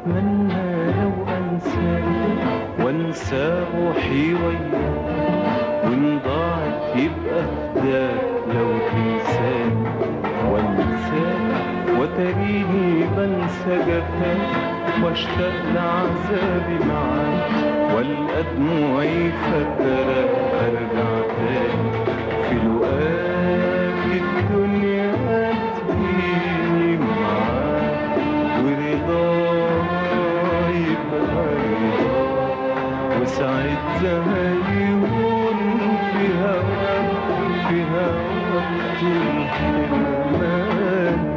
واتمنى لو انساك وانسى روحي وياك وان ضاعت يبقى فداك لو تنساني وانساك وتريني بنسى جفاك واشتاق لعذابي معاك والقى دموعي فاكرة ارجع تاني في لقاك الدنيا تجيني معاك ورضاك يبقى رضاك وساعتها يهون في هواك في هواك طول حرماني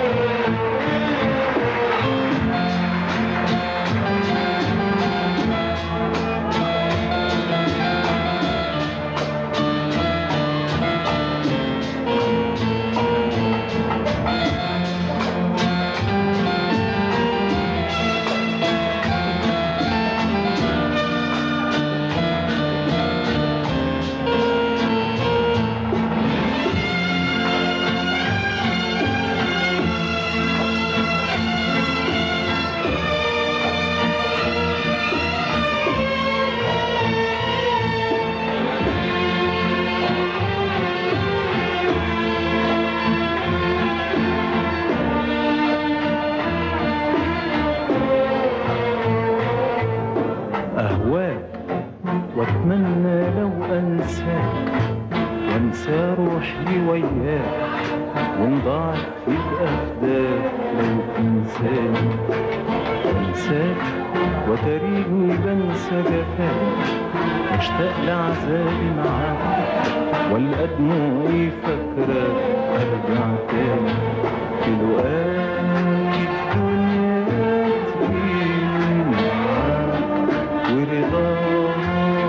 أهواك وأتمنى لو أنساك وأنسى روحي وياك وإن ضاعت يبقى فداك لو تنساني أنساك وتريني بنسى جفاك مشتاق لعذابي معاك والقى دموعي فاكراك أرجع تاني في لقاك الدنيا تجيني معاك ورضاك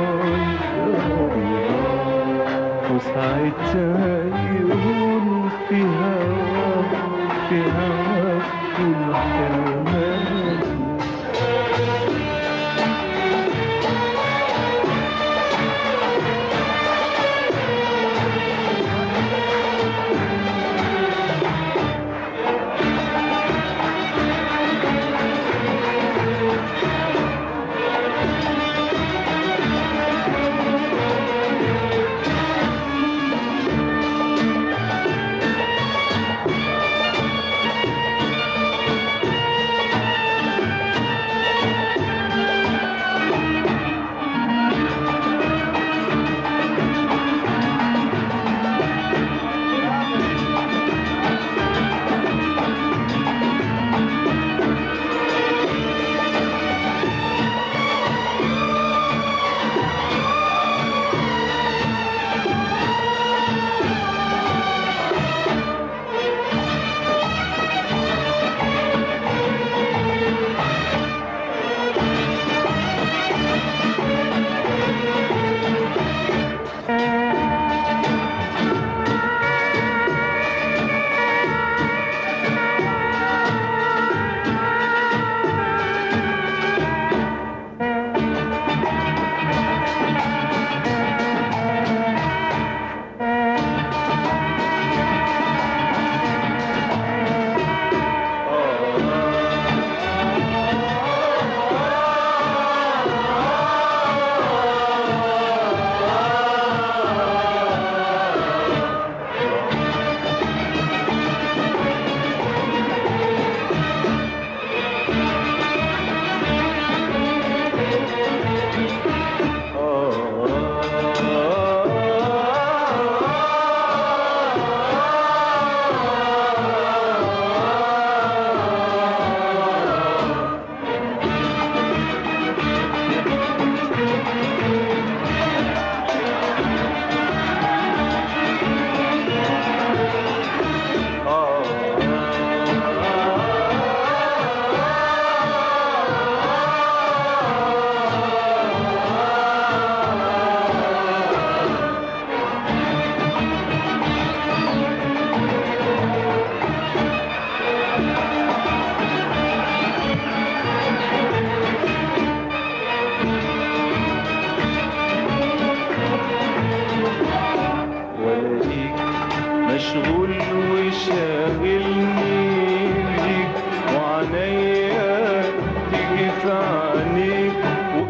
رضاك وساعتها يقول في هواك في هواك كل حرماني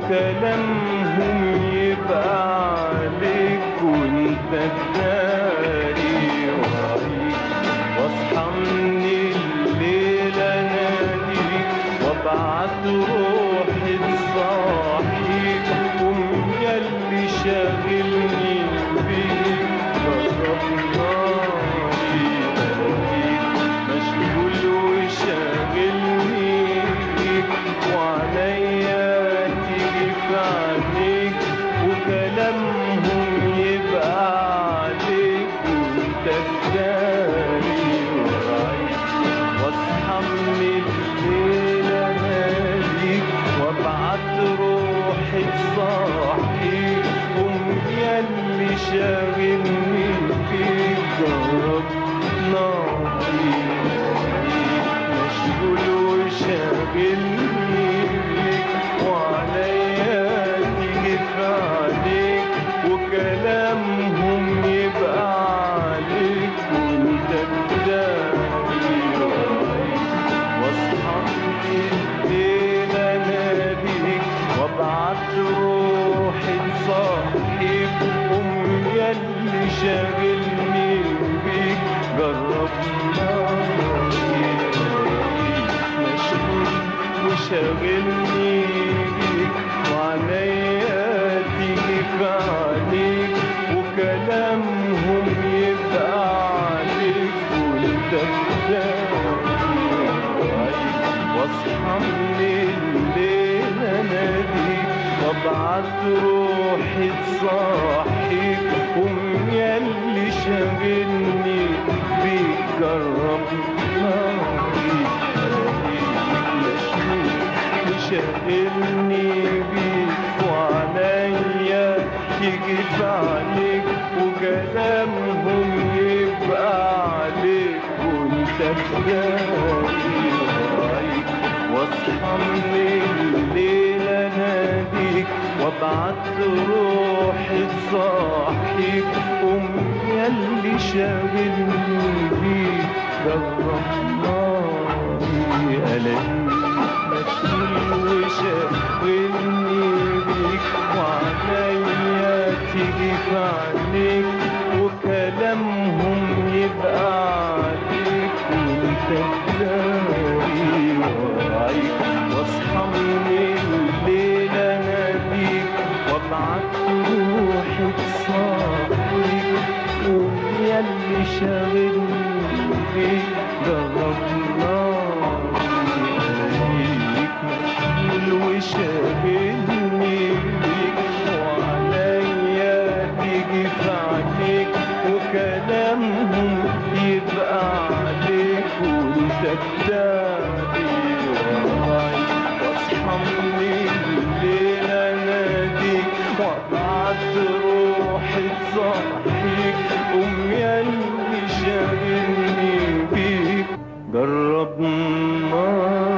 وكلامهم يبقى عليك وانت تداري وعيك واصحى من الليل اناديك وابعت روحي تصاحيك قوم ياللي شاغلني بيك جرب ناري الاقيك مشغول وشاغلني بيك وعليا تيجي في عينيك وكلامهم يبقى عليك وانت تداري ورايك واصحى من الليل اناديك وابعت روحي تصاحيك قوم ياللي شاغلني بيك جرب ناري مشغول وشاغلني بيك وعليا تيجي في عليك وكلامهم يبقى عليك وانت تداري ورايك واصحى من الليل اناديك وابعت روحي تصاحيك قوم ياللي شاغلني بيك جرب ناري مشغول وشاغلني بيك وعليا تيجي في عليك وكلامهم يبقى عليك وانت تداري ورايك واصحى من الليل اناديك وابعت روحي تصاحيك قوم ياللي شاغلني بيك جرب ناري شاغلني بيك وعليا يجي في عليك وكلامهم يبقى عليك وانت تداري ورايك واصحى من الليل اناديك وابعت روحي تصاحيك قوم ياللي شاغلني بيك جرب ناري الاقيك مشغول وشاغلني بيك وعليا تيجي في عينيك وكلامهم يبقى عليك وانت تداري ورايك واصحى من الليل اناديك وابعت روحي تصاحيك قوم ياللي شاغلني بيك جرب ناري عليك مشغول وشاغلني بيك وعليا تيجي في عينيك وكلامهم يبقى عليك وانت تداري ورايك واصحى من الليل اناديك وابعت روحي تصحيك قوم ياللي شاغلني بيك جرب ناري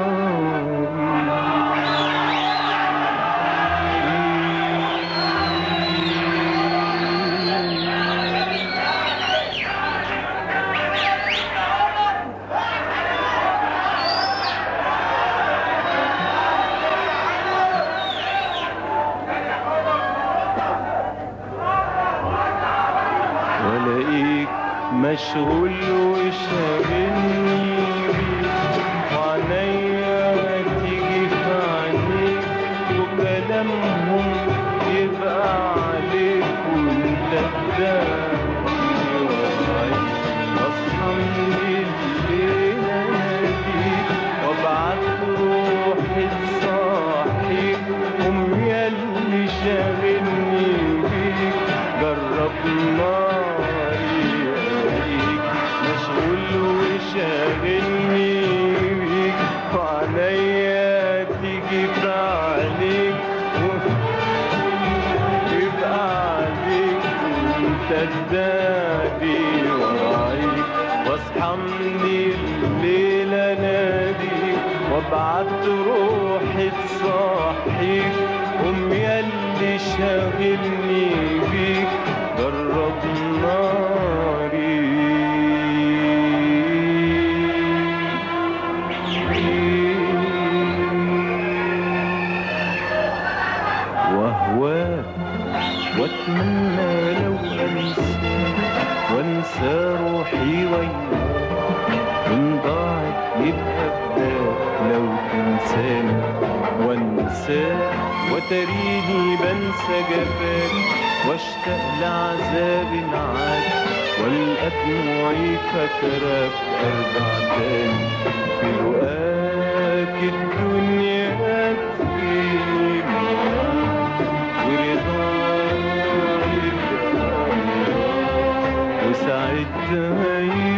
والاقيك مشغول وشاغلني بيك وعليا تيجي في عينيك وكلامهم يبقى عليك وانت تداري ورايك اصحى من الليل اناديك وابعت روحي تصاحيك قوم ياللي شاغلني بيك جرب ناري عليك مشغول وشاغلني بيك وعليا تيجي في عليك يبقى عليك وانت تداري ورايك واصحى من الليل اناديك وابعت روحي تصحيك قوم ياللي شاغلني بيك جرب ناري واتمنى لو انساك وانسى روحي وياك وان ضاعت يبقى فداك لو تنساني وانساك وتريني بنسى جفاك واشتاق لعذاب معاك والقى دموعي فاكراك ارجع تاني في لقاك الدنيا تجيني معاك ورضاك يبقى وساعتها